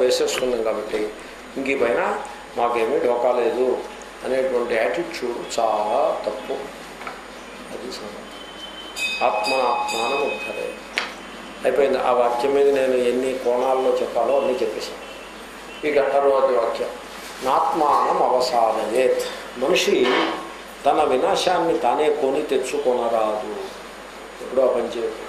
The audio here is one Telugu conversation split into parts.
వేసేసుకున్నాం కాబట్టి ఇంక ఈ పైన మాకేమీ డోకా లేదు అనేటువంటి యాటిట్యూడ్ చాలా తప్పు అది సంగతి ఆత్మ ఆత్మానం ఉద్ధరే అయిపోయింది ఆ వాక్యం మీద నేను ఎన్ని కోణాల్లో చెప్పాలో అన్నీ చెప్పేశాను ఇక తర్వాత వాక్యం నాత్మానం అవసానయేత్ మనిషి తన వినాశాన్ని తానే కొని తెచ్చుకొనరాదు ఎప్పుడో ఆ పని చేయకూడదు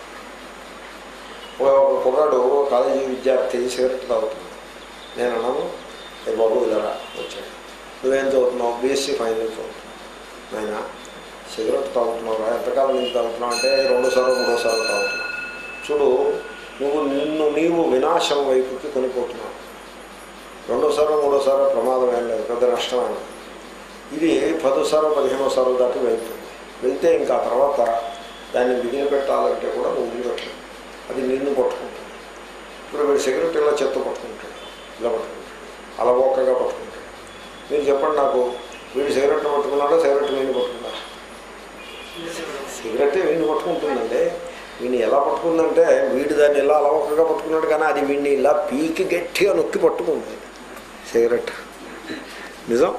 ఒక కుర్రాడు కాలేజీ విద్యార్థి సిగరెట్ తాగుతుంది నేను అన్నాను ఏ బాబు ఇలా వచ్చాడు నువ్వేం చదువుతున్నావు బీఎస్సీ ఫైనల్ చదువుతున్నావు నాయన సిగరెట్ తాగుతున్నావు ఎంతకాలం నుంచి తాగుతున్నావు అంటే రెండోసారి మూడోసారి తాగుతున్నావు చూడు నువ్వు నిన్ను నీవు వినాశం వైపుకి కొనిపోతున్నావు రెండోసారో మూడోసారో ప్రమాదం ఏం లేదు పెద్ద నష్టమైన ఇది పదోసారో పదిహేనోసారో దాటి వెళ్తుంది వెళ్తే ఇంకా ఆ తర్వాత దాన్ని బిగిన పెట్టాలంటే కూడా నువ్వు వదిలిపెట్టలేదు అది నిన్ను పట్టుకుంటుంది ఇప్పుడు వీడు సిగరెట్ ఇలా చెత్త పట్టుకుంటాడు ఇలా పట్టుకుంటాడు అలవోకగా పట్టుకుంటాడు మీరు చెప్పండి నాకు వీడు సిగరెట్ పట్టుకున్నాడో సిగరెట్ వీడిని పట్టుకున్నాడా సిగరెట్ వీడిని పట్టుకుంటుందండి వీడిని ఎలా పట్టుకుందంటే వీడు దాన్ని ఇలా అలవోకగా పట్టుకున్నాడు కానీ అది వీడిని ఇలా పీకి గట్టిగా నొక్కి పట్టుకుంది సిగరెట్ నిజం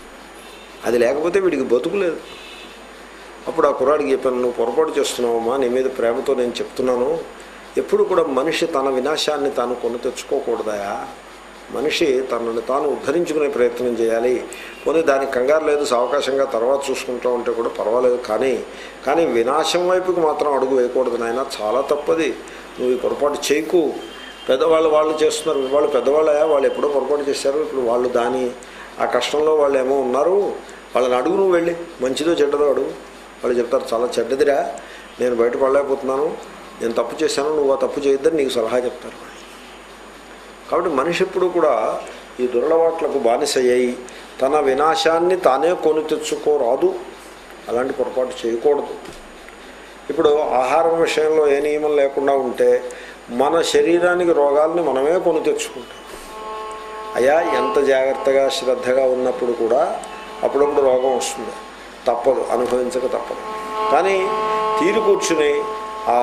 అది లేకపోతే వీడికి బతుకులేదు అప్పుడు ఆ కుర్రాడికి చెప్పాను నువ్వు పొరపాటు చేస్తున్నావమ్మా నీ మీద ప్రేమతో నేను చెప్తున్నాను ఎప్పుడు కూడా మనిషి తన వినాశాన్ని తాను కొని తెచ్చుకోకూడదయా మనిషి తనని తాను ఉద్ధరించుకునే ప్రయత్నం చేయాలి పోనీ దానికి కంగారు లేదు సావకాశంగా తర్వాత చూసుకుంటూ ఉంటే కూడా పర్వాలేదు కానీ కానీ వినాశం వైపుకి మాత్రం అడుగు వేయకూడదు నాయన చాలా తప్పది నువ్వు ఈ పొరపాటు చేయకు పెద్దవాళ్ళు వాళ్ళు చేస్తున్నారు వాళ్ళు పెద్దవాళ్ళయా వాళ్ళు ఎప్పుడో పొరపాటు చేశారు ఇప్పుడు వాళ్ళు దాని ఆ కష్టంలో వాళ్ళు ఏమో ఉన్నారు వాళ్ళని అడుగు నువ్వు వెళ్ళి మంచిదో చెడ్డదో అడుగు వాళ్ళు చెప్తారు చాలా చెడ్డదిరా నేను బయట పడలేకపోతున్నాను నేను తప్పు చేశాను నువ్వు ఆ తప్పు చేయొద్దని నీకు సలహా చెప్తారు కాబట్టి మనిషి ఎప్పుడు కూడా ఈ దురలవాట్లకు బానిసయ్యాయి తన వినాశాన్ని తానే కొని తెచ్చుకోరాదు అలాంటి పొరపాటు చేయకూడదు ఇప్పుడు ఆహారం విషయంలో ఏ నియమం లేకుండా ఉంటే మన శరీరానికి రోగాల్ని మనమే కొని తెచ్చుకుంటాం అయ్యా ఎంత జాగ్రత్తగా శ్రద్ధగా ఉన్నప్పుడు కూడా అప్పుడప్పుడు రోగం వస్తుంది తప్పదు అనుభవించక తప్పదు కానీ తీరు కూర్చుని ఆ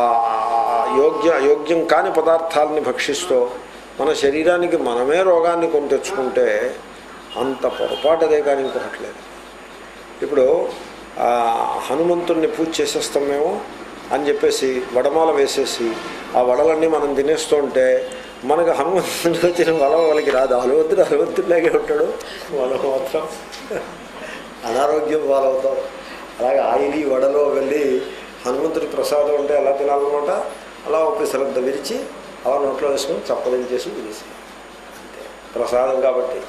యోగ్య యోగ్యం కాని పదార్థాలని భక్షిస్తూ మన శరీరానికి మనమే రోగాన్ని కొని తెచ్చుకుంటే అంత పొరపాటు అదే కానీ ఇంకొకట్లేదు ఇప్పుడు ఆ, హనుమంతుడిని పూజ చేసేస్తాం మేము అని చెప్పేసి వడమాల వేసేసి ఆ వడలన్నీ మనం తినేస్తుంటే మనకు హనుమంతుడికి వచ్చిన వల వాళ్ళకి రాదు హనుమంతుడు హనుమంతుడిలాగే ఉంటాడు మనం మాత్రం అనారోగ్యం పాలవుతాం అలాగే ఆయిలీ వడలో వెళ్ళి హనుమంతుడి ప్రసాదం ఉంటే ఎలా తినాలన్నమాట అలా ఒక శ్రద్ధ విరిచి అలా నోట్లో వేసుకొని చప్పదించేసి విరిసి అంతే ప్రసాదం కాబట్టి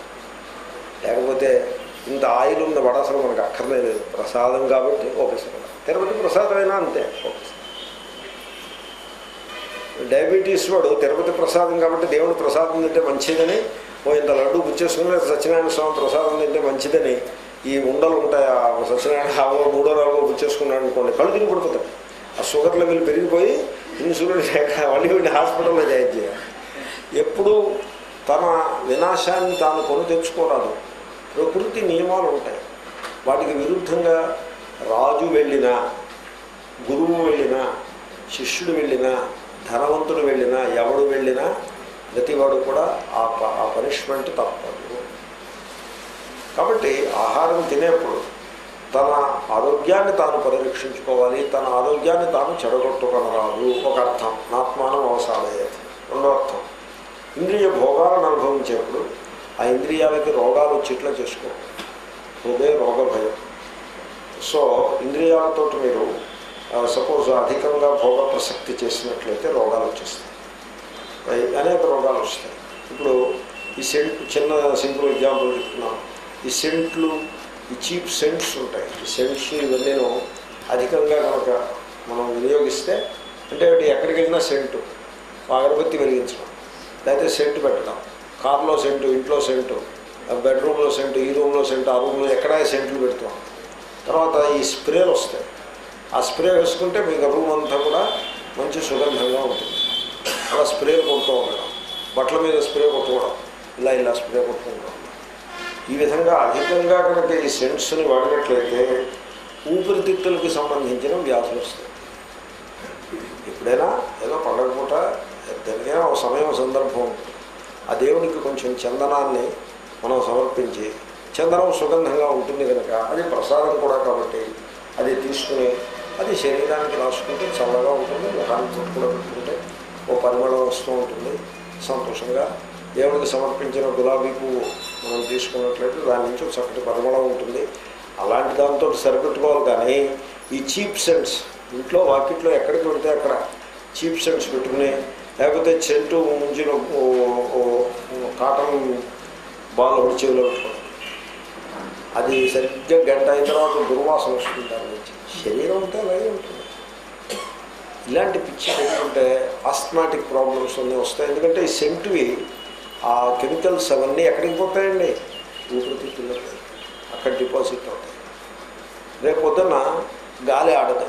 లేకపోతే ఇంత ఆయిల్ ఉన్న వడ అసలు మనకు అక్కర్లేదు ప్రసాదం కాబట్టి ఓపెసరం తిరుపతి ప్రసాదమైనా అంతే ఓపెసరం డయాబెటీస్ వాడు తిరుపతి ప్రసాదం కాబట్టి దేవుడు ప్రసాదం తింటే మంచిదని ఓ ఇంత లడ్డు గుచ్చేసుకుని లేదా సత్యనారాయణ స్వామి ప్రసాదం తింటే మంచిదని ఈ ఉండలు ఉంటాయి ఆ సత్యనారాయణ హావో మూడో నాలుగో గుచ్చేసుకున్నాడు అనుకోండి కళ్ళు తిరిగి పడిపోతాయి ఆ షుగర్ లెవెల్ పెరిగిపోయి ఇన్సులిన్ లేక మళ్ళీ వీడిని హాస్పిటల్లో జాయిన్ చేయాలి ఎప్పుడు తన వినాశాన్ని తాను కొని తెచ్చుకోరాదు ప్రకృతి నియమాలు ఉంటాయి వాటికి విరుద్ధంగా రాజు వెళ్ళినా గురువు వెళ్ళినా శిష్యుడు వెళ్ళినా ధనవంతుడు వెళ్ళినా ఎవడు వెళ్ళినా ప్రతివాడు కూడా ఆ ప- ఆ పనిష్మెంట్ తప్పదు కాబట్టి ఆహారం తినేప్పుడు తన ఆరోగ్యాన్ని తాను పరిరక్షించుకోవాలి తన ఆరోగ్యాన్ని తాను చెడగొట్టుకొనరాదు ఒక అర్థం నాత్మానం అవసాదయ్యేది రెండో అర్థం ఇంద్రియ భోగాలను అనుభవించేప్పుడు ఆ ఇంద్రియాలకి రోగాలు వచ్చేట్లా చేసుకో భోగే రోగ భయం సో ఇంద్రియాలతో మీరు సపోజ్ అధికంగా భోగ ప్రసక్తి చేసినట్లయితే రోగాలు వచ్చేస్తాయి అయి- అనేక రోగాలు వస్తాయి ఇప్పుడు ఈ సెంట్ చిన్న సింపుల్ ఎగ్జాంపుల్ చెప్తున్నాను ఈ సెంట్లు ఈ చీప్ సెంట్స్ ఉంటాయి ఈ సెంట్స్ ఇవన్నీను అధికంగా కనుక మనం వినియోగిస్తే అంటే ఒకటి ఎక్కడికి వెళ్ళినా సెంటు అగరబత్తి వెలిగించడం లేకపోతే సెంటు పెట్టడం కార్లో సెంటు ఇంట్లో సెంటు బెడ్రూమ్లో సెంటు ఈ రూమ్లో సెంటు ఆ రూమ్లో ఎక్కడ సెంట్లు పెడతాం తర్వాత ఈ స్ప్రేలు వస్తాయి ఆ స్ప్రే వేసుకుంటే మీకు రూమ్ అంతా కూడా మంచి సుగంధంగా ఉంటుంది అలా స్ప్రేలు కొడుతూ ఉండడం బట్టల మీద స్ప్రే కొట్టుకోవడం ఇలా ఇలా స్ప్రే కొట్టుకుంటాం ఈ విధంగా అధికంగా కనుక ఈ సెంట్స్ని వాడినట్లయితే ఊపిరితిత్తులకి సంబంధించిన వ్యాధులు వస్తాయి ఎప్పుడైనా ఏదో పండగ పూట జరిగిన ఒక సమయం సందర్భం ఉంటుంది ఆ దేవునికి కొంచెం చందనాన్ని మనం సమర్పించి చందనం సుగంధంగా ఉంటుంది కనుక అది ప్రసాదం కూడా కాబట్టి అది తీసుకుని అది శరీరానికి రాసుకుంటే చల్లగా ఉంటుంది ముఖానికి చుట్టూ కూడా పెట్టుకుంటే ఓ పరిమళం వస్తూ ఉంటుంది సంతోషంగా దేవుడికి సమర్పించిన గులాబీ పువ్వు మనం తీసుకున్నట్లయితే దాని నుంచి ఒక చక్కటి పరిమళం ఉంటుంది అలాంటి దాంతో సరిపెట్టుకోవాలి కానీ ఈ చీప్ సెంట్స్ ఇంట్లో వాకిట్లో ఎక్కడికి పెడితే అక్కడ చీప్ సెంట్స్ పెట్టుకుని లేకపోతే చెంటు ముంచిన ఓ- ఓ- ఓ కాటన్ బాల్ ఒకటి చెవిలో పెట్టుకోవడం అది సరిగ్గా గంట అయిన తర్వాత దుర్వాసన వస్తుంది దాని నుంచి శరీరం ఉంటే అలాగే ఉంటుంది ఇలాంటి పిచ్చి పెట్టుకుంటే ఆస్మాటిక్ ప్రాబ్లమ్స్ అన్నీ వస్తాయి ఎందుకంటే ఈ సెంటువి ఆ కెమికల్స్ అవన్నీ ఎక్కడికి పోతాయండి ఊపిరితిత్తుల్లోకి అక్కడ డిపాజిట్ అవుతాయి రేపు పొద్దున్న గాలి ఆడదు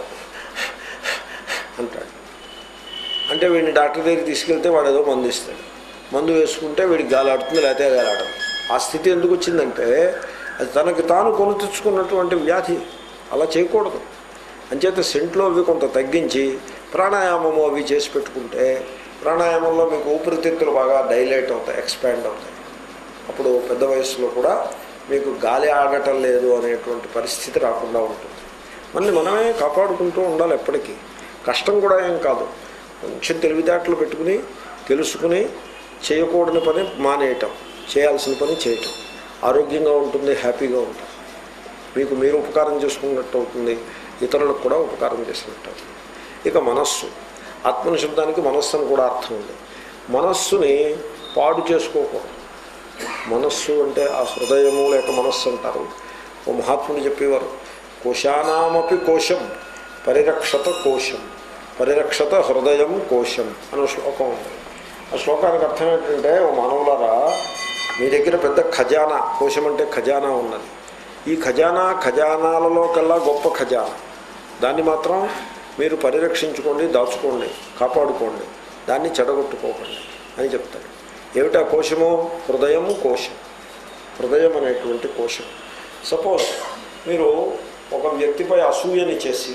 అంటాడు అంటే వీడిని డాక్టర్ దగ్గరికి తీసుకెళ్తే వాడు ఏదో మందు ఇస్తాడు మందు వేసుకుంటే వీడికి గాలి ఆడుతుంది లేకపోతే గాలి ఆడదు ఆ స్థితి ఎందుకు వచ్చిందంటే అది తనకి తాను కొని తెచ్చుకున్నటువంటి వ్యాధి అలా చేయకూడదు అంచేత సెంట్లో అవి కొంత తగ్గించి ప్రాణాయామము అవి చేసి పెట్టుకుంటే ప్రాణాయామంలో మీకు ఊపిరితిత్తులు బాగా డైలైట్ అవుతాయి ఎక్స్పాండ్ అవుతాయి అప్పుడు పెద్ద వయసులో కూడా మీకు గాలి ఆగటం లేదు అనేటువంటి పరిస్థితి రాకుండా ఉంటుంది మళ్ళీ మనమే కాపాడుకుంటూ ఉండాలి ఎప్పటికీ కష్టం కూడా ఏం కాదు కొంచెం తెలివితేటలు పెట్టుకుని తెలుసుకుని చేయకూడని పని మానేయటం చేయాల్సిన పని చేయటం ఆరోగ్యంగా ఉంటుంది హ్యాపీగా ఉంటుంది మీకు మీరు ఉపకారం చేసుకున్నట్టు అవుతుంది ఇతరులకు కూడా ఉపకారం చేసినట్టు అవుతుంది ఇక మనస్సు ఆత్మనిశబ్దానికి మనస్సు అని కూడా అర్థం ఉంది మనస్సుని పాడు చేసుకోకూడదు మనస్సు అంటే ఆ హృదయము లేక మనస్సు అంటారు ఓ మహాత్ముడు చెప్పేవారు కోశానామపి కోశం పరిరక్షత కోశం పరిరక్షత హృదయం కోశం అనే శ్లోకం ఉంది ఆ శ్లోకానికి అర్థం ఏంటంటే ఓ మానవులారా మీ దగ్గర పెద్ద ఖజానా కోశం అంటే ఖజానా ఉన్నది ఈ ఖజానా ఖజానాలలో కల్లా గొప్ప ఖజానా దాన్ని మాత్రం మీరు పరిరక్షించుకోండి దాచుకోండి కాపాడుకోండి దాన్ని చెడగొట్టుకోకండి అని చెప్తాడు ఏమిటా కోశము హృదయము కోశం హృదయం అనేటువంటి కోశం సపోజ్ మీరు ఒక వ్యక్తిపై అసూయని చేసి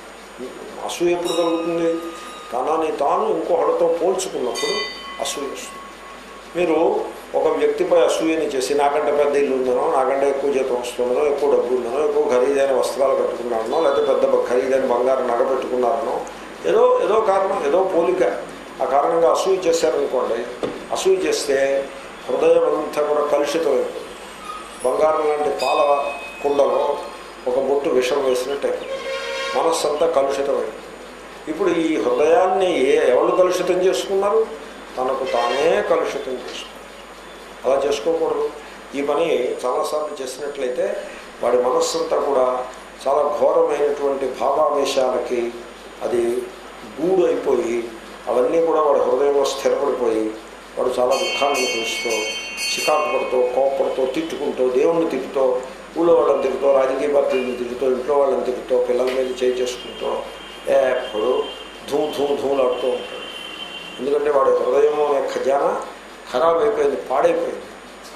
అసూయ ఎప్పుడు కలుగుతుంది తనని తాను ఇంకొకటితో పోల్చుకున్నప్పుడు అసూయ వస్తుంది మీరు ఒక వ్యక్తిపై అసూయని చేసి నాకంటే పెద్ద ఇల్లు ఉందనో నాకంటే ఎక్కువ జీతం వస్తుందనో ఎక్కువ డబ్బు ఉందనో ఎక్కువ ఖరీదైన వస్త్రాలు కట్టుకున్నారనో లేకపోతే పెద్ద బ- ఖరీదైన బంగారం నగ పెట్టుకున్నారనో ఏదో ఏదో కారణం ఏదో పోలిక ఆ కారణంగా అసూయ చేశారనుకోండి అసూయ చేస్తే హృదయం అంతా కూడా కలుషితమైపోతుంది బంగారం లాంటి పాల కుండలో ఒక బొట్టు విషం వేసినట్టు అయిపోతుంది మనస్సు అంతా కలుషితమైంది ఇప్పుడు ఈ హృదయాన్ని ఏ ఎవరు కలుషితం చేసుకున్నారు తనకు తానే కలుషితం చేసుకున్నారు అలా చేసుకోకూడదు ఈ పని చాలాసార్లు చేసినట్లయితే వాడి మనస్సంతా కూడా చాలా ఘోరమైనటువంటి భావావేశాలకి అది గూడు అయిపోయి అవన్నీ కూడా వాడి హృదయంలో స్థిరపడిపోయి వాడు చాలా దుఃఖాన్ని అనుభవిస్తూ చికాకు పడుతూ కోపడుతూ తిట్టుకుంటూ దేవుణ్ణి తిట్టుతూ ఊళ్ళో వాళ్ళని తిరుగుతూ రాజకీయ పార్టీలను తిరుగుతూ ఇంట్లో వాళ్ళని తిరుగుతూ పిల్లల మీద చేయి చేసుకుంటూ ఎప్పుడు ధూమ్ ధూమ్ ధూములాడుతూ ఉంటాడు ఎందుకంటే వాడి హృదయం అనే ఖజానా ఖరాబ్ అయిపోయింది పాడైపోయింది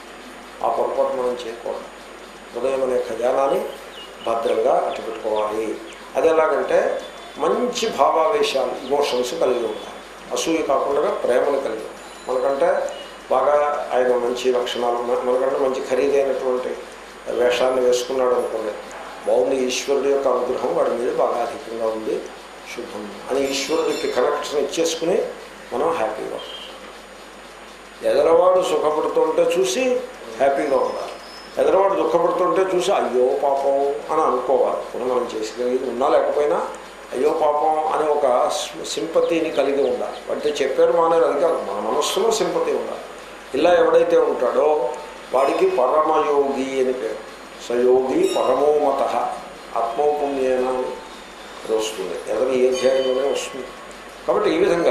ఆ పొరపాటు మనం చేయకూడదు హృదయం అనే ఖజానాని భద్రంగా అట్టు పెట్టుకోవాలి అది ఎలాగంటే మంచి భావావేశాలు ఇమోషన్స్ కలిగి ఉండాలి అసూయ కాకుండా ప్రేమను కలిగి ఉండాలి మనకంటే బాగా ఆయన మంచి లక్షణాలు మన- మనకంటే మంచి ఖరీదైనటువంటి వేషాన్ని వేసుకున్నాడు అనుకోండి బాగుంది ఈశ్వరుడు యొక్క అనుగ్రహం వాడి మీద బాగా అధికంగా ఉంది శుభం అని ఈశ్వరుడికి కనెక్షన్ ఇచ్చేసుకుని మనం హ్యాపీగా ఉంటాం. ఎదరవాడు సుఖపడుతుంటే చూసి హ్యాపీగా ఉండాలి ఎదరవాడు దుఃఖపడుతుంటే చూసి అయ్యో పాపం అని అనుకోవాలి ఇప్పుడు మనం చేసేది ఉన్నా లేకపోయినా అయ్యో పాపం అనే ఒక సింపతిని కలిగి ఉండాలి వాటితో చెప్పారు మానేరు అది కాదు మన మనస్సులో సింపతి ఉండాలి ఇలా ఎవడైతే ఉంటాడో వాడికి పరమయోగి అని పేరు సయోగి పరమోమత ఆత్మౌపుణ్యేన అని అది వస్తుంది ఎవరి ఈ అధ్యాయంలోనే వస్తుంది కాబట్టి ఈ విధంగా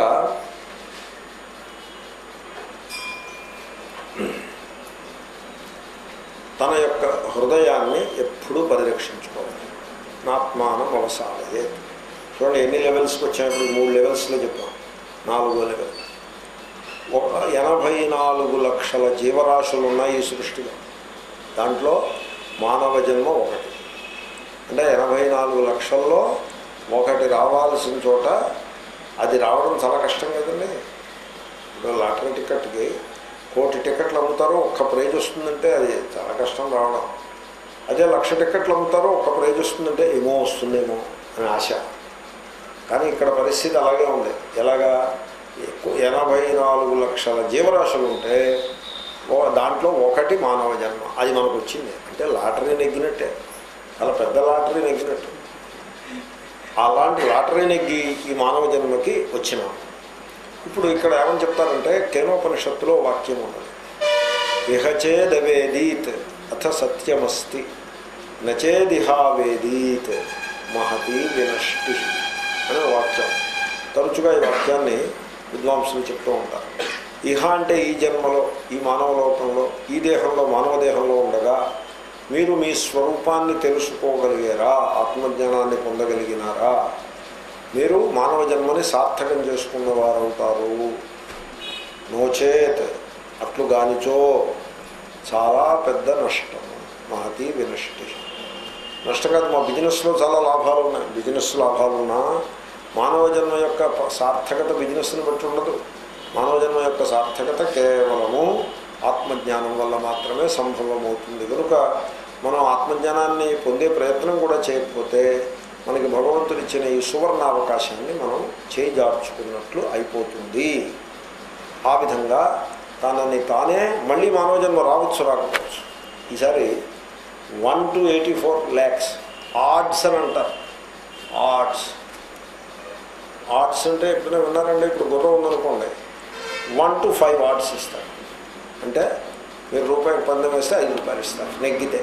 తన యొక్క హృదయాన్ని ఎప్పుడూ పరిరక్షించుకోవాలి నాత్మానం అవసాలయే చూడండి ఎన్ని లెవెల్స్కి వచ్చాయి మూడు లెవెల్స్లో చెప్పాం నాలుగో లెవెల్ ఒక ఎనభై నాలుగు లక్షల జీవరాశులు ఉన్నాయి ఈ సృష్టిలో దాంట్లో మానవ జన్మ ఒకటి అంటే ఎనభై నాలుగు లక్షల్లో ఒకటి రావాల్సిన చోట అది రావడం చాలా కష్టం కదండి ఇప్పుడు లాటరీ టికెట్కి కోటి టికెట్లు అమ్ముతారో ఒక్క ప్రైజ్ వస్తుందంటే అది చాలా కష్టం రావడం అదే లక్ష టికెట్లు అమ్ముతారో ఒక్క ప్రైజ్ వస్తుందంటే ఏమో వస్తుందేమో అని ఆశ కానీ ఇక్కడ పరిస్థితి అలాగే ఉంది ఎలాగా ఎక్కువ ఎనభై నాలుగు లక్షల జీవరాశులు ఉంటే ఓ- దాంట్లో ఒకటి మానవ జన్మ అది మనకు వచ్చింది అంటే లాటరీ నెగ్గినట్టే చాలా పెద్ద లాటరీ నెగ్గినట్టు అలాంటి లాటరీ నెగ్గి ఈ మానవ జన్మకి వచ్చినాం ఇప్పుడు ఇక్కడ ఏమని చెప్తారంటే కేనోపనిషత్తులో వాక్యం ఉన్నది ఇహచేదవేదీత్ అథ సత్యమస్తి నచేదిహావేదీత్ మహతి వినష్టి అనే వాక్యం తరచుగా ఈ వాక్యాన్ని విద్వాంసులు చెప్తూ ఉంటారు ఇహ అంటే ఈ జన్మలో ఈ మానవ లోకంలో ఈ దేహంలో మానవ దేహంలో ఉండగా మీరు మీ స్వరూపాన్ని తెలుసుకోగలిగారా ఆత్మజ్ఞానాన్ని పొందగలిగినారా మీరు మానవ జన్మని సార్థకం చేసుకున్న వారు అవుతారు నోచేత్ అట్లు గానిచో చాలా పెద్ద నష్టం మహతి వినష్టి నష్టం కాదు మా బిజినెస్లో చాలా లాభాలు ఉన్నాయి బిజినెస్ లాభాలు ఉన్నా మానవ జన్మ యొక్క ప- సార్థకత బిజినెస్ని బట్టి ఉండదు మానవ జన్మ యొక్క సార్థకత కేవలము ఆత్మజ్ఞానం వల్ల మాత్రమే సంభవమవుతుంది కనుక మనం ఆత్మజ్ఞానాన్ని పొందే ప్రయత్నం కూడా చేయకపోతే మనకి భగవంతుడు ఇచ్చిన ఈ సువర్ణ అవకాశాన్ని మనం చేజార్చుకున్నట్లు అయిపోతుంది ఆ విధంగా తనని తానే మళ్ళీ మానవ జన్మ రావచ్చు రాకపోవచ్చు ఈసారి one to eighty four lakhs arts అని అంటారు ఆర్ట్స్ ఆర్ట్స్ అంటే ఎప్పుడైనా విన్నారండి ఇప్పుడు గుర్రం ఉందనుకోండి వన్ టు ఫైవ్ ఆర్ట్స్ ఇస్తారు అంటే మీరు రూపాయికి పందెం వేస్తే ఐదు రూపాయలు ఇస్తారు నెగ్గితే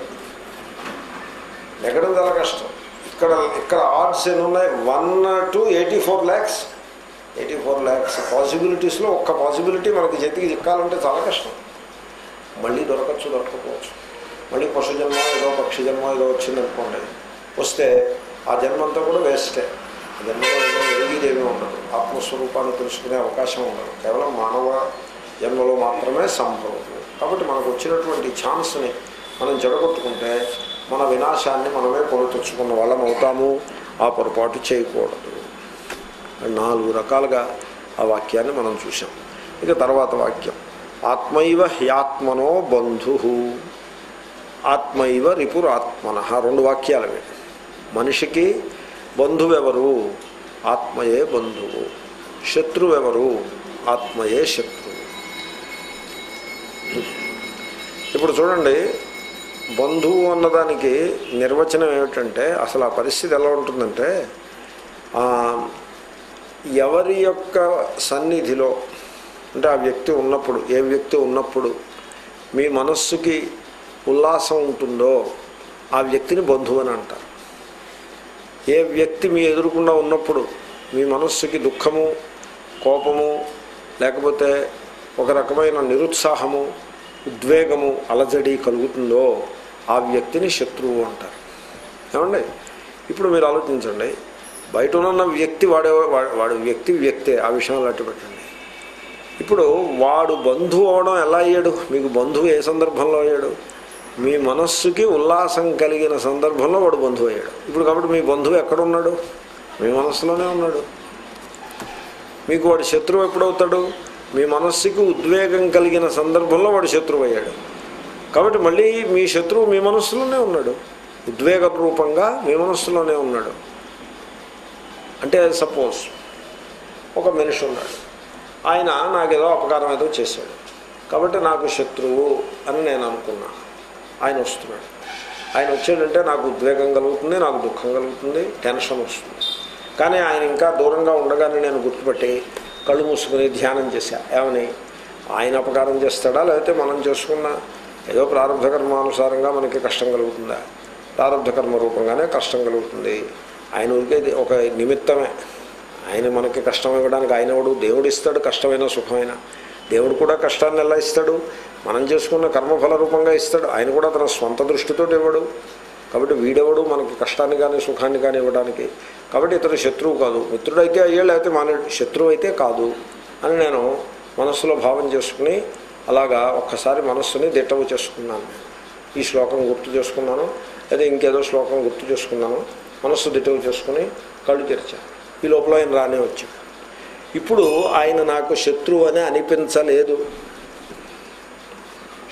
నెగ్గడం చాలా కష్టం ఇక్కడ ఇక్కడ ఆర్ట్స్ ఎన్ని ఉన్నాయి one to eighty four lakhs eighty four lakhs పాసిబిలిటీస్లో ఒక్క పాసిబిలిటీ మనకి చేతికి చిక్కాలంటే చాలా కష్టం మళ్ళీ దొరకచ్చు దొరకకపోవచ్చు మళ్ళీ పశు జన్మ ఏదో పక్షి జన్మ ఏదో వచ్చిందనుకోండి వస్తే ఆ జన్మంతా కూడా వేస్టే ఆ జన్మలో ఏదో వెలిగిదేమీ ఉండదు ఆత్మస్వరూపాన్ని తెలుసుకునే అవకాశం ఉండదు కేవలం మానవ జన్మలో మాత్రమే సంభవం కాబట్టి మనకు వచ్చినటువంటి ఛాన్స్ని మనం జడగొట్టుకుంటే మన వినాశాన్ని మనమే కొని తెచ్చుకున్న వాళ్ళం అవుతాము ఆ పొరపాటు చేయకూడదు నాలుగు రకాలుగా ఆ వాక్యాన్ని మనం చూసాం ఇక తర్వాత వాక్యం ఆత్మైవ హ్యాత్మనో బంధు ఆత్మైవ రిపురాత్మన రెండు వాక్యాలు అవి మనిషికి బంధువెవరు ఆత్మయే బంధువు శత్రువెవరు ఆత్మయే శత్రువు ఇప్పుడు చూడండి బంధువు అన్నదానికి నిర్వచనం ఏమిటంటే అసలు ఆ పరిస్థితి ఎలా ఉంటుందంటే ఆ, ఎవరి యొక్క సన్నిధిలో అంటే ఆ వ్యక్తి ఉన్నప్పుడు ఏ వ్యక్తి ఉన్నప్పుడు మీ మనస్సుకి ఉల్లాసం ఉంటుందో ఆ వ్యక్తిని బంధువు అని అంటారు ఏ వ్యక్తి మీ ఎదురుకుండా ఉన్నప్పుడు మీ మనస్సుకి దుఃఖము కోపము లేకపోతే ఒక రకమైన నిరుత్సాహము ఉద్వేగము అలజడి కలుగుతుందో ఆ వ్యక్తిని శత్రువు అంటారు ఏమండి ఇప్పుడు మీరు ఆలోచించండి బయట ఉన్న వ్యక్తి వాడే వా- వాడు వ్యక్తి వ్యక్తే ఆ విషయంలో అట్టు పెట్టండి ఇప్పుడు వాడు బంధువు అవడం ఎలా అయ్యాడు మీకు బంధువు ఏ సందర్భంలో అయ్యాడు మీ మనస్సుకి ఉల్లాసం కలిగిన సందర్భంలో వాడు బంధువు అయ్యాడు ఇప్పుడు కాబట్టి మీ బంధువు ఎక్కడున్నాడు మీ మనస్సులోనే ఉన్నాడు మీకు వాడు శత్రువు ఎప్పుడవుతాడు మీ మనస్సుకి ఉద్వేగం కలిగిన సందర్భంలో వాడు శత్రువు అయ్యాడు కాబట్టి మళ్ళీ మీ శత్రువు మీ మనస్సులోనే ఉన్నాడు ఉద్వేగ రూపంగా మీ మనస్సులోనే ఉన్నాడు అంటే సపోజ్ ఒక మనిషి ఉన్నాడు ఆయన నాకేదో అపకారం ఏదో చేశాడు కాబట్టి నాకు శత్రువు అని నేను అనుకున్నా ఆయన వస్తున్నాడు ఆయన వచ్చాడంటే నాకు ఉద్వేగం కలుగుతుంది నాకు దుఃఖం కలుగుతుంది టెన్షన్ వస్తుంది కానీ ఆయన ఇంకా దూరంగా ఉండగానే నేను గుర్తుపట్టి కళ్ళు మూసుకుని ధ్యానం చేశా ఏమని ఆయన అపకారం చేస్తాడా లేకపోతే మనం చేసుకున్న ఏదో ప్రారంభ కర్మానుసారంగా మనకి కష్టం కలుగుతుందా ప్రారంభ కర్మ రూపంగానే కష్టం కలుగుతుంది ఆయన ఊరికే ఇది ఒక నిమిత్తమే ఆయన మనకి కష్టం ఇవ్వడానికి ఆయన ఎవడు దేవుడు ఇస్తాడు కష్టమైన సుఖమైన దేవుడు కూడా కష్టాన్ని ఎలా ఇస్తాడు మనం చేసుకున్న కర్మఫల రూపంగా ఇస్తాడు ఆయన కూడా తన స్వంత దృష్టితో ఇవ్వడు కాబట్టి వీడెవడు మనకి కష్టాన్ని కానీ సుఖాన్ని కానీ ఇవ్వడానికి కాబట్టి ఇతడు శత్రువు కాదు మిత్రుడైతే అయ్యాడు లేకపోతే మానేడు శత్రువు అయితే కాదు అని నేను మనస్సులో భావం చేసుకుని అలాగా ఒక్కసారి మనస్సుని దిట్టవు చేసుకున్నాను ఈ శ్లోకం గుర్తు చేసుకున్నాను లేదా ఇంకేదో శ్లోకం గుర్తు చేసుకున్నాను మనస్సు దిట్టవు చేసుకుని కళ్ళు తెరిచాను ఈ లోపల ఆయన రానే వచ్చాడు ఇప్పుడు ఆయన నాకు శత్రువు అని అనిపించలేదు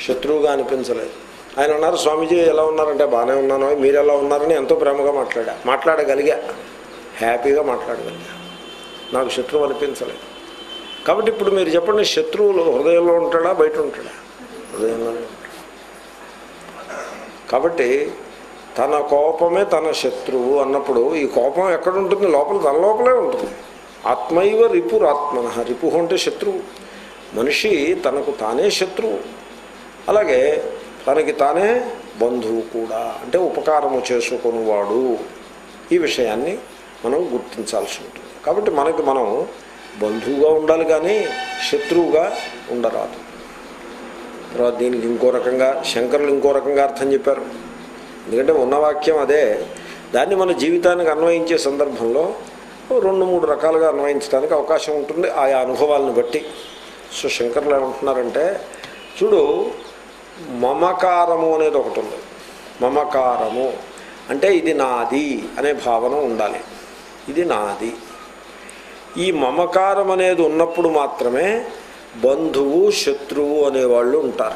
శత్రువుగా అనిపించలేదు ఆయన అన్నారు స్వామీజీ ఎలా ఉన్నారంటే బాగానే ఉన్నాను మీరు ఎలా ఉన్నారని ఎంతో ప్రేమగా మాట్లాడా మాట్లాడగలిగా హ్యాపీగా మాట్లాడగలిగా నాకు శత్రువు అనిపించలేదు కాబట్టి ఇప్పుడు మీరు చెప్పండి శత్రువులు హృదయంలో ఉంటాడా బయట ఉంటాడా హృదయంలోనే ఉంటాడు కాబట్టి తన కోపమే తన శత్రువు అన్నప్పుడు ఈ కోపం ఎక్కడ ఉంటుంది లోపల తన లోపలే ఉంటుంది ఆత్మైవ రిపురాత్మన రిపు అంటే శత్రువు మనిషి తనకు తానే శత్రువు అలాగే తనకి తానే బంధువు కూడా అంటే ఉపకారము చేసుకునివాడు ఈ విషయాన్ని మనం గుర్తించాల్సి ఉంటుంది కాబట్టి మనకి మనం బంధువుగా ఉండాలి కానీ శత్రువుగా ఉండరాదు తర్వాత దీనికి ఇంకో రకంగా శంకరులు ఇంకో రకంగా అర్థం చెప్పారు ఎందుకంటే ఉన్న వాక్యం అదే దాన్ని మన జీవితానికి అన్వయించే సందర్భంలో రెండు మూడు రకాలుగా అన్వయించడానికి అవకాశం ఉంటుంది ఆయా అనుభవాలను బట్టి సో శంకర్లు ఏమంటున్నారంటే చూడు మమకారము అనేది ఒకటి ఉంది మమకారము అంటే ఇది నాది అనే భావన ఉండాలి ఇది నాది ఈ మమకారం అనేది ఉన్నప్పుడు మాత్రమే బంధువు శత్రువు అనేవాళ్ళు ఉంటారు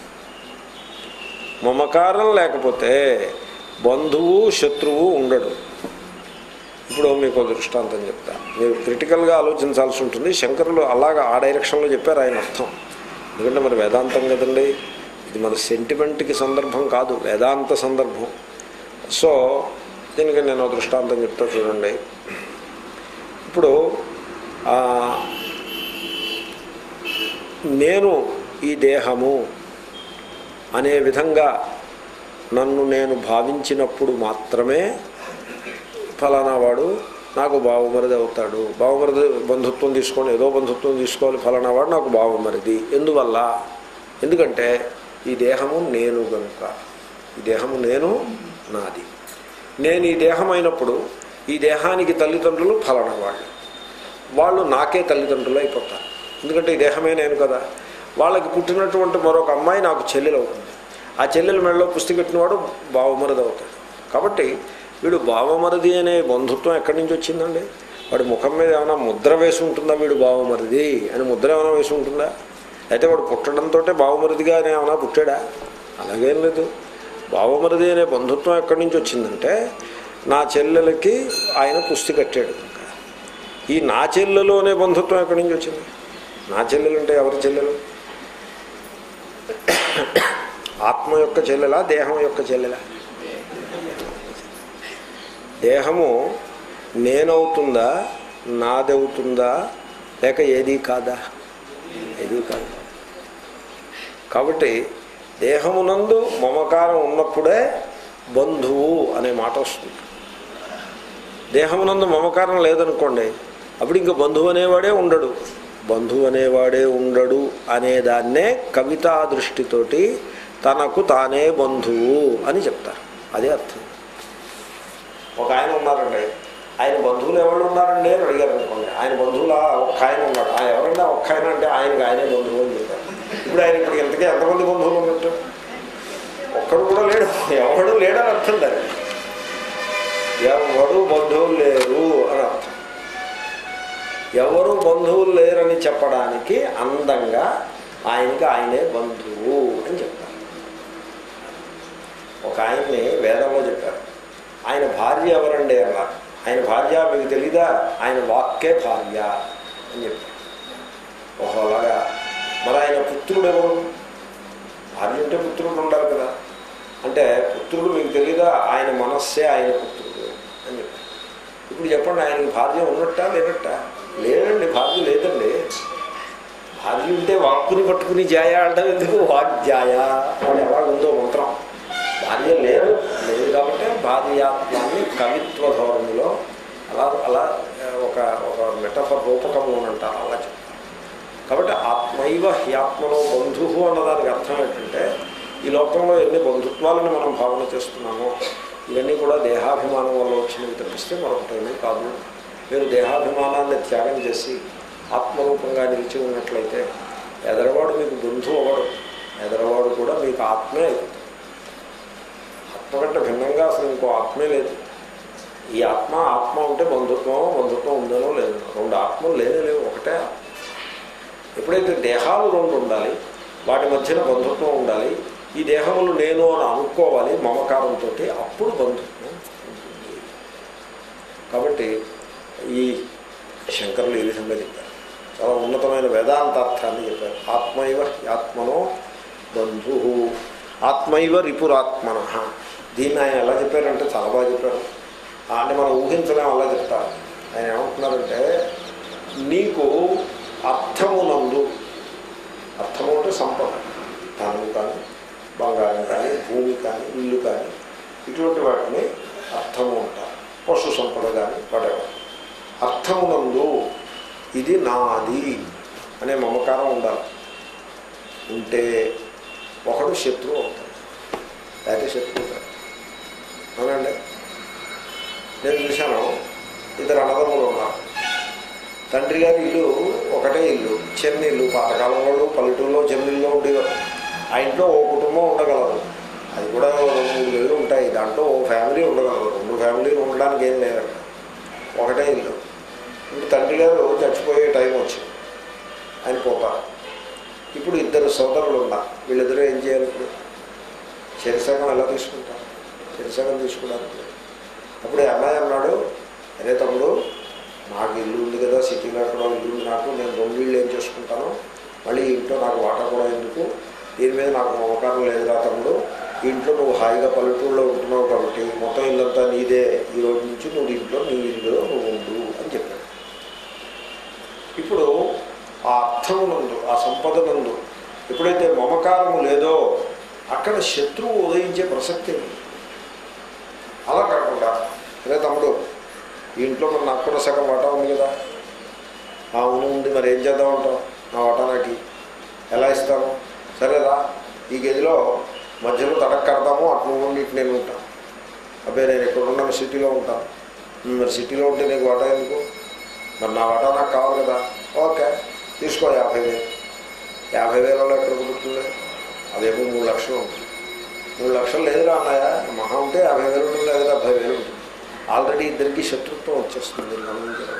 మమకారం లేకపోతే బంధువు శత్రువు ఉండడు ఇప్పుడు మీకు ఒక దృష్టాంతం చెప్తా మీరు క్రిటికల్గా ఆలోచించాల్సి ఉంటుంది శంకరులు అలాగా ఆ డైరెక్షన్లో చెప్పారు ఆయన అర్థం ఎందుకంటే మరి వేదాంతం కదండి ఇది మన సెంటిమెంట్కి సందర్భం కాదు వేదాంత సందర్భం సో దీనికి నేను ఒక దృష్టాంతం చెప్తా చూడండి ఇప్పుడు ఆ, నేను ఈ దేహము అనే విధంగా నన్ను నేను భావించినప్పుడు మాత్రమే ఫలానా వాడు నాకు బావమరిది అవుతాడు బావమరిది బంధుత్వం తీసుకొని ఏదో బంధుత్వం తీసుకోవాలి ఫలానా వాడు నాకు బావమరిది ఎందువల్ల ఎందుకంటే ఈ దేహము నేను గనుక ఈ దేహము నేను నాది నేను ఈ దేహం అయినప్పుడు ఈ దేహానికి తల్లిదండ్రులు ఫలానా వాళ్ళు వాళ్ళు నాకే తల్లిదండ్రులు అయిపోతారు ఎందుకంటే ఈ దేహమే నేను కదా వాళ్ళకి పుట్టినటువంటి మరొక అమ్మాయి నాకు చెల్లెలు అవుతుంది ఆ చెల్లెల మెడలో పుస్తి కట్టినవాడు బావమరిది అవుతాడు కాబట్టి వీడు బావమరిది అనే బంధుత్వం ఎక్కడి నుంచి వచ్చిందండి వాడి ముఖం మీద ఏమైనా ముద్ర వేసి ఉంటుందా వీడు బావమరిది అని ముద్ర ఏమైనా వేసి ఉంటుందా అయితే వాడు పుట్టడంతో బావమరిదిగా అనే ఏమైనా పుట్టాడా అలాగేం లేదు బావమరిది అనే బంధుత్వం ఎక్కడి నుంచి వచ్చిందంటే నా చెల్లెలకి ఆయన పుస్తి కట్టాడు కనుక ఈ నా చెల్లెలు అనే బంధుత్వం ఎక్కడి నుంచి వచ్చింది నా చెల్లెలు అంటే ఎవరి చెల్లెలు ఆత్మ యొక్క చెల్లెలా దేహం యొక్క చెల్లెలా దేహము నేనవుతుందా నాదవుతుందా లేక ఏది కాదా ఏది కాదు కాబట్టి దేహమునందు మమకారం ఉన్నప్పుడే బంధువు అనే మాట వస్తుంది దేహమునందు మమకారం లేదనుకోండి అప్పుడు ఇంకా బంధువు అనేవాడే ఉండడు బంధువు అనేవాడే ఉండడు అనేదాన్నే కవితా దృష్టితోటి తనకు తానే బంధువు అని చెప్తారు అదే అర్థం ఒక ఆయన ఉన్నారండి ఆయన బంధువులు ఎవరు ఉన్నారండి అని అడిగారు అనుకోండి ఆయన బంధువులు ఒక్క ఆయన ఉన్నాడు ఆయన ఎవరన్నా ఒక్క ఆయన అంటే ఆయనకి ఆయనే బంధువు అని చెప్పారు ఇప్పుడు ఆయన ఇప్పుడు ఎంతకీ ఎంతమంది బంధువులు ఉన్నట్టు ఒక్కడు కూడా లేడు ఎవడు లేడని అర్థం దాన్ని ఎవరు బంధువులు లేరు అని అర్థం ఎవరు బంధువులు లేరని చెప్పడానికి అందంగా ఆయనకి ఆయనే బంధువు అని చెప్తారు ఒక ఆయన్ని వేదంలో చెప్పారు ఆయన భార్య ఎవరండి అన్నారు ఆయన భార్య మీకు తెలీదా ఆయన వాక్కే భార్య అని చెప్పారు ఓహో అలాగా మరి ఆయన పుత్రుడు ఎవరు భార్య ఉంటే పుత్రుడు ఉండాలి కదా అంటే పుత్రుడు మీకు తెలీదా ఆయన మనస్సే ఆయన పుత్రుడు అని చెప్పారు ఇప్పుడు చెప్పండి ఆయనకి భార్య ఉన్నట్టా లేనట్టా లేదండి భార్య లేదండి భార్య ఉంటే వాక్కుని పట్టుకుని జాయ అంటే ఎందుకు వాగ్జాయ అని ఎలాగుందో మంత్రం భార్య లేదు లేదు కాబట్టి భార్యాత్మాన్ని కవిత్వ ధోరణిలో అలా అలా ఒక ఒక మెటఫర్ రూపకము అని అంటారు అలా చెప్తారు కాబట్టి ఆత్మైవ హ్యాత్మలో బంధువు అన్నదానికి అర్థం ఏంటంటే ఈ లోకంలో ఎన్ని బంధుత్వాలను మనం భావన చేస్తున్నామో ఇవన్నీ కూడా దేహాభిమానం వల్ల వచ్చినవి తప్పిస్తే మరొకటేమీ కాదు మీరు దేహాభిమానాన్ని త్యాగం చేసి ఆత్మరూపంగా నిలిచి ఉన్నట్లయితే ఎదరవాడు మీకు బంధువు అవ్వడు ఎదరవాడు కూడా మీకు ఆత్మే అవుతుంది ఆత్మ కంటే భిన్నంగా అసలు ఇంకో ఆత్మే లేదు ఈ ఆత్మ ఆత్మ ఉంటే బంధుత్వం బంధుత్వం ఉందనో లేదు రెండు ఆత్మలు లేనే లేవు ఒకటే ఆత్మ ఎప్పుడైతే దేహాలు రెండు ఉండాలి వాటి మధ్యన బంధుత్వం ఉండాలి ఈ దేహములు నేను అని అనుకోవాలి మమకారంతో అప్పుడు బంధుత్వం ఉంటుంది కాబట్టి ఈ శంకరులు ఈ విధంగా చెప్పారు చాలా ఉన్నతమైన వేదాంతార్థాన్ని చెప్పారు ఆత్మైవ ఆత్మనో బంధు ఆత్మైవ రిపురాత్మన దీన్ని ఆయన ఎలా చెప్పారంటే చాలా బాగా చెప్పారు ఆ, అంటే మనం ఊహించలేం అలా చెప్తారు ఆయన ఏమంటున్నారంటే నీకు అర్థమునందు అర్థము అంటే సంపద ధనము కానీ బంగారం కానీ భూమి కానీ ఇల్లు కానీ ఇటువంటి వాటిని అర్థము అంటారు పశు సంపద కానీ వాటెవర్ అర్థమునందు ఇది నాది అనే మమకారం ఉండాలి ఉంటే ఒకడు శత్రువు అవుతాడు లేకపోతే శత్రువు కాదు అవునండి నేను చూశాను ఇద్దరు అన్నదమ్ములు ఉన్నారు తండ్రి గారి ఇల్లు ఒకటే ఇల్లు చిన్న ఇల్లు పాతకాలం వాళ్ళు పల్లెటూరులో చిన్న ఇల్లు ఉండేవారు ఆ ఇంట్లో ఓ కుటుంబం ఉండగలరు అది కూడా రెండు మూడు వేలు ఉంటాయి దాంట్లో ఓ ఫ్యామిలీ ఉండగలరు రెండు ఫ్యామిలీలు ఉండడానికి ఏం లేదు అక్కడ ఒకటే ఇల్లు ఇప్పుడు తండ్రి గారు చచ్చిపోయే టైం వచ్చింది ఆయన పోతారు ఇప్పుడు ఇద్దరు సోదరులు ఉన్నారు వీళ్ళిద్దరూ ఏం చేయాలి ఇప్పుడు చెరిసగం ఎలా తీసుకుంటారు చెరిసగం తీసుకోవడానికి లేదు. అప్పుడు ఈ అమ్మాయి అన్నాడు అరే తమ్ముడు నాకు ఇల్లు ఉంది కదా సిటీలో ఎక్కడో ఇల్లు ఉంది నాకు నేను రెండు ఇళ్ళు ఏం చేసుకుంటాను మళ్ళీ ఈ ఇంట్లో నాకు వాటా కూడా ఎందుకు దీని మీద నాకు మమకారం లేదురా తమ్ముడు ఈ ఇంట్లో నువ్వు హాయిగా పల్లెటూరులో ఉంటున్నావు కాబట్టి మొత్తం ఇల్లంతా నీదే ఈ రోజు నుంచి నువ్వు ఇంట్లో నీ ఇల్లులో నువ్వు ఉండు అని చెప్పాడు ఇప్పుడు ఆ అర్థమునందు ఆ సంపద నందు ఎప్పుడైతే మమకారము లేదో అక్కడ శత్రువు ఉదయించే ప్రసక్తి ఉంది అలా కాకుండా అదే తమ్ముడు ఈ ఇంట్లో మరి నాకు కూడా సగం వాటా ఉంది కదా ఆ అవును ఉంది మరి ఏం చేద్దామంటావు నా వాటా నాకు ఎలా ఇస్తాను సరేరా ఈ గదిలో మధ్యలో తడక కడతాము అటు ఉండి ఇటు నేను ఉంటాను అబ్బాయి నేను ఇక్కడ ఉన్నాను సిటీలో ఉంటాను "ఉమ్, మరి సిటీలో ఉంటే నీకు వాటా ఎందుకు మరి నా వాటా నాకు కావాలి కదా ఓకే తీసుకో యాభై వేలు యాభై వేలలో ఎక్కడ కుదురుతుంది అదేమో మూడు లక్షలు ఉంటుంది మూడు లక్షలు లేదురా అన్నయ్య మహా ఉంటే యాభై వేలు ఉంటుంది లేదా డెబ్బై వేలు ఉంటుంది ఆల్రెడీ ఇద్దరికి శత్రుత్వం వచ్చేస్తుంది మీరు గమనించడం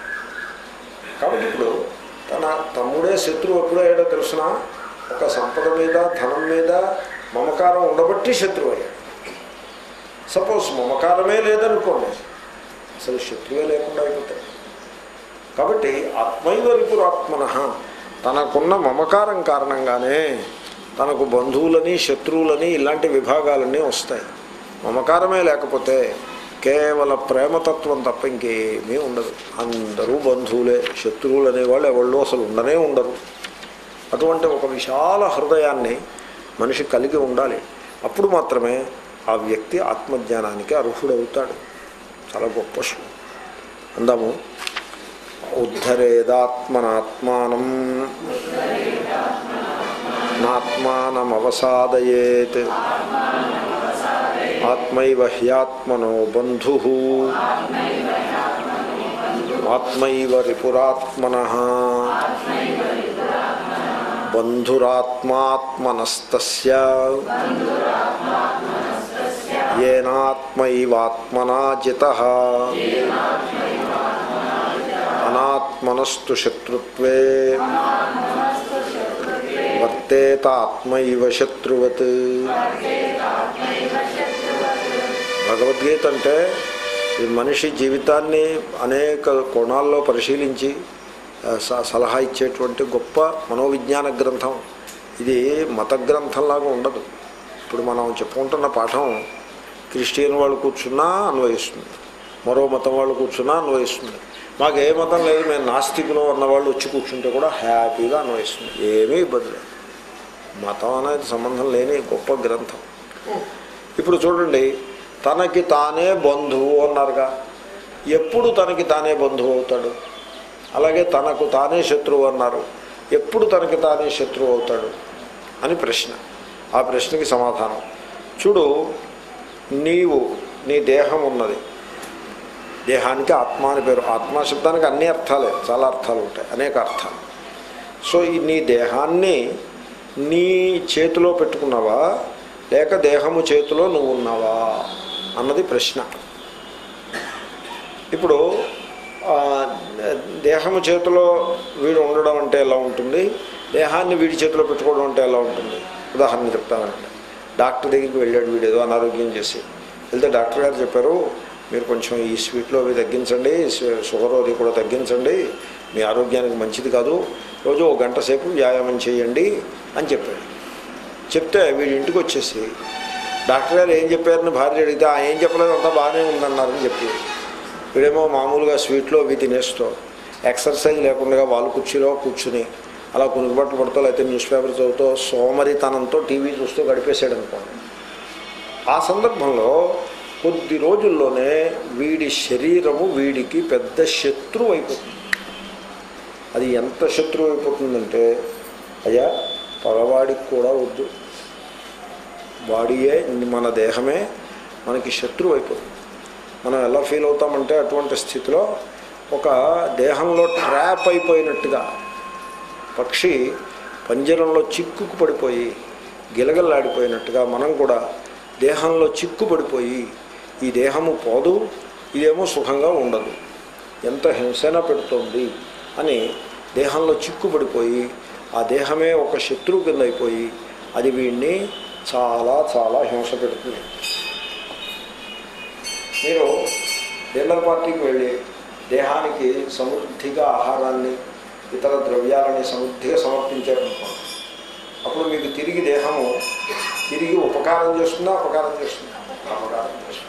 కాబట్టి ఇప్పుడు తన తమ్ముడే శత్రువు ఎప్పుడయ్యాడో తెలిసిన ఒక సంపద మీద ధనం మీద మమకారం ఉండబట్టి శత్రువు అయ్యాడు సపోజ్ మమకారమే లేదనుకోండి అసలు శత్రువే లేకుండా అయిపోతాయి కాబట్టి ఆత్మైవ రిపురాత్మన తనకున్న మమకారం కారణంగానే తనకు బంధువులని శత్రువులని ఇలాంటి విభాగాలన్నీ వస్తాయి మమకారమే లేకపోతే కేవల ప్రేమతత్వం తప్ప ఇంకేమీ ఉండదు అందరూ బంధువులే శత్రువులు అనేవాళ్ళు ఎవళ్ళు అసలు ఉండనే ఉండరు అటువంటి ఒక విశాల హృదయాన్ని మనిషి కలిగి ఉండాలి అప్పుడు మాత్రమే ఆ వ్యక్తి ఆత్మజ్ఞానానికి అర్హుడవుతాడు చాలా గొప్ప శ్లోకం అందాము ఉద్ధరేదాత్మనాత్మానం నాత్మానమవసాదయేత్ ఆత్మైవ హ్యాత్మనో బంధు ఆత్మైవ రిపురాత్మన బంధురాత్మాత్మనస్తస్య ఏనాత్మైవాత్మనా జిత అనాత్మనస్తు శత్రుత్వే వర్తేత ఆత్మైవ శత్రువత్ భగవద్గీత అంటే ఈ మనిషి జీవితాన్ని అనేక కోణాల్లో పరిశీలించి ఆ, స- సలహా ఇచ్చేటువంటి గొప్ప మనోవిజ్ఞాన గ్రంథం ఇది మత గ్రంథంలాగా ఉండదు ఇప్పుడు మనం చెప్పుకుంటున్న పాఠం క్రిస్టియన్ వాళ్ళు కూర్చున్నా అన్వయిస్తుంది మరో మతం వాళ్ళు కూర్చున్నా అన్వయిస్తుంది మాకు ఏ మతం లేదు మేము నాస్తికులు అన్న వాళ్ళు వచ్చి కూర్చుంటే కూడా హ్యాపీగా అన్వయిస్తుంది ఏమీ ఇబ్బంది లేదు మతం అనేది సంబంధం లేని గొప్ప గ్రంథం ఇప్పుడు చూడండి తనకి తానే బంధువు అన్నారుగా ఎప్పుడు తనకి తానే బంధువు అవుతాడు అలాగే తనకు తానే శత్రువు అన్నారు ఎప్పుడు తనకి తానే శత్రువు అవుతాడు అని ప్రశ్న ఆ ప్రశ్నకి సమాధానం చూడు నీవు నీ దేహం ఉన్నది దేహానికి ఆత్మ అని పేరు ఆత్మ శబ్దానికి అన్ని అర్థాలే చాలా అర్థాలు ఉంటాయి అనేక అర్థాలు సో ఈ నీ దేహాన్ని నీ చేతిలో పెట్టుకున్నావా లేక దేహము చేతిలో నువ్వు ఉన్నావా అన్నది ప్రశ్న ఇప్పుడు ఆ, దేహము చేతిలో వీడు ఉండడం అంటే ఎలా ఉంటుంది దేహాన్ని వీడి చేతిలో పెట్టుకోవడం అంటే ఎలా ఉంటుంది ఉదాహరణ చెప్తానండి డాక్టర్ దగ్గరికి వెళ్ళాడు వీడు ఏదో అనారోగ్యం చేసి వెళ్తే డాక్టర్ గారు చెప్పారు మీరు కొంచెం ఈ స్వీట్లో అవి తగ్గించండి షు- షుగర్ అది కూడా తగ్గించండి మీ ఆరోగ్యానికి మంచిది కాదు రోజు ఒక గంట సేపు వ్యాయామం చేయండి అని చెప్పాడు చెప్తే వీడి ఇంటికి వచ్చేసి డాక్టర్ గారు ఏం చెప్పారని భార్య అడిగితే "ఆ, ఏం చెప్పలేదు అంతా బాగానే ఉందన్నారని చెప్పి వీడేమో మామూలుగా స్వీట్లో అవి తినేస్తూ ఎక్సర్సైజ్ లేకుండా వాళ్ళు కుర్చీలో కూర్చుని అలా కునుకుబట్టు పడుతూ లేకపోతే న్యూస్ పేపర్ చదువుతూ సోమరితనంతో టీవీ చూస్తూ గడిపేశాడు అనుకోండి ఆ సందర్భంలో కొద్ది రోజుల్లోనే వీడి శరీరము వీడికి పెద్ద శత్రువు అయిపోతుంది అది ఎంత శత్రువు అయిపోతుందంటే అయ్యా పగవాడికి కూడా వద్దు బాడీయే మన దేహమే మనకి శత్రువు అయిపోతుంది మనం ఎలా ఫీల్ అవుతామంటే అటువంటి స్థితిలో ఒక దేహంలో ట్రాప్ అయిపోయినట్టుగా పక్షి పంజరంలో చిక్కుకు పడిపోయి గిలగల్లాడిపోయినట్టుగా మనం కూడా దేహంలో చిక్కు పడిపోయి ఈ దేహము పోదు ఇదేమో సుఖంగా ఉండదు ఎంత హింసన పెడుతోంది అని దేహంలో చిక్కుపడిపోయి ఆ దేహమే ఒక శత్రువు కింద అయిపోయి అది వీడిని చాలా చాలా హింస పెడుతుంది మీరు డిన్నర్ పార్టీకి వెళ్ళి దేహానికి సమృద్ధిగా ఆహారాన్ని ఇతర ద్రవ్యాలని సమృద్ధిగా సమర్పించారనుకోండి అప్పుడు మీకు తిరిగి దేహము తిరిగి ఉపకారం చేస్తుందా అపకారం చేస్తుందా అపకారం చేస్తుంది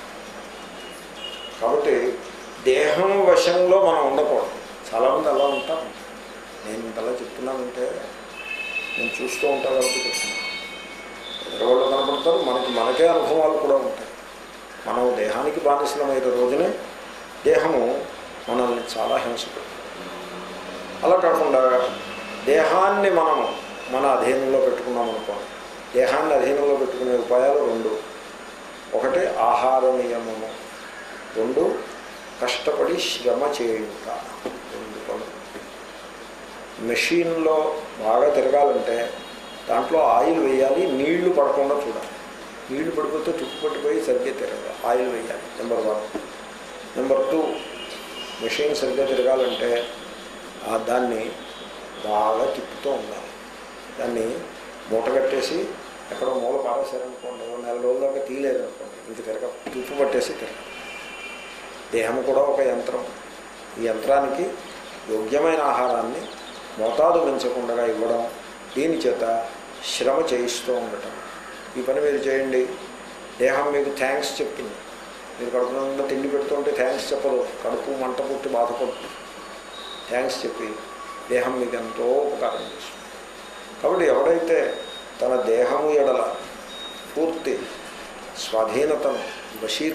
కాబట్టి దేహం వశంలో మనం ఉండకూడదు చాలామంది అలా ఉంటాం నేను ఇంతలా చెప్తున్నానంటే నేను చూస్తూ ఉంటాను కాబట్టి చెప్తున్నాను ఎదురువాళ్ళు కనపడతారు మనకి మనకే అనుభవాలు కూడా ఉంటాయి మనం దేహానికి బానిసలమైన రోజునే దేహము మనల్ని చాలా హింస పెడుతుంది అలా కాకుండా దేహాన్ని మనం మన అధీనంలో పెట్టుకున్నాం అనుకోండి దేహాన్ని అధీనంలో పెట్టుకునే ఉపాయాలు రెండు ఒకటి ఆహార నియమము రెండు కష్టపడి శ్రమ చేయుట రెండు పనులు మెషిన్లో బాగా తిరగాలంటే దాంట్లో ఆయిల్ వేయాలి నీళ్లు పడకుండా చూడాలి నీళ్లు పడిపోతే తుప్పు పట్టిపోయి సరిగ్గా తిరగాలి ఆయిల్ వేయాలి number one number two machine సరిగ్గా తిరగాలంటే ఆ దాన్ని బాగా తిప్పుతూ ఉండాలి దాన్ని మూట కట్టేసి ఎక్కడో మూల పారేశారనుకోండి ఓ నెల రోజుల దాకా తీయలేదనుకోండి ఇంక తిరగ తుప్పు పట్టేసి తిరగ దేహం కూడా ఒక యంత్రం ఈ యంత్రానికి యోగ్యమైన ఆహారాన్ని మోతాదు పెంచకుండా ఇవ్వడం దీని చేత శ్రమ చేయిస్తూ ఉండటం ఈ పని మీరు చేయండి దేహం మీకు థ్యాంక్స్ చెప్తుంది మీరు కడుపులో తిండి పెడుతుంటే థ్యాంక్స్ చెప్పదు కడుపు మంట పుట్టి బాధపడుతుంది థ్యాంక్స్ చెప్పి దేహం మీకు ఎంతో ఉపకారం చేస్తుంది కాబట్టి ఎవడైతే తన దేహము ఎడల పూర్తి స్వాధీనతను వశీ